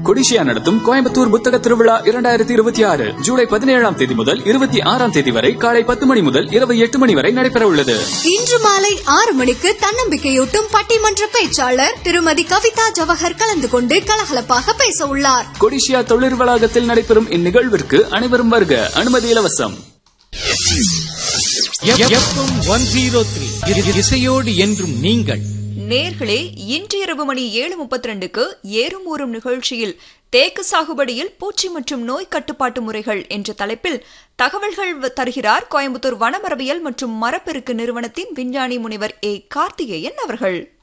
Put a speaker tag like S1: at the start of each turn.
S1: கொடிஷியா நடத்தும் கோயம்புத்தூர் புத்தக திருவிழா இரண்டாயிரத்தி இருபத்தி ஆறு ஜூலை பதினேழாம் தேதி முதல் இருபத்தி ஆறாம் தேதி வரை காலை பத்து மணி முதல் இரவு எட்டு மணி வரை நடைபெற உள்ளது
S2: இன்று மாலை ஆறு மணிக்கு தன்னம்பிக்கையூட்டும் பட்டிமன்ற பேச்சாளர் திருமதி கவிதா ஜவஹர் கலந்து கொண்டு கலகலப்பாக பேச உள்ளார்
S1: கொடிஷியா தொழில் வளாகத்தில் நடைபெறும் இந்நிகழ்விற்கு அனைவரும் வருக அனுமதி இலவசம்
S3: எஃப்எம் ஒன் ஜீரோ த்ரீ இசையோடு என்றும் நீங்கள்
S4: நேர்களே இன்று இரவு மணி ஏழு முப்பத்தி ரெண்டுக்கு ஏறும் ஊறும் நிகழ்ச்சியில் தேக்கு சாகுபடியில் பூச்சி மற்றும் நோய் கட்டுப்பாட்டு முறைகள் என்ற தலைப்பில் தகவல்கள் வ- தருகிறார் கோயம்புத்தூர் வனமரபியல் மற்றும் மரப்பெருக்கு நிறுவனத்தின் விஞ்ஞானி முனைவர் ஏ கார்த்திகேயன் அவர்கள்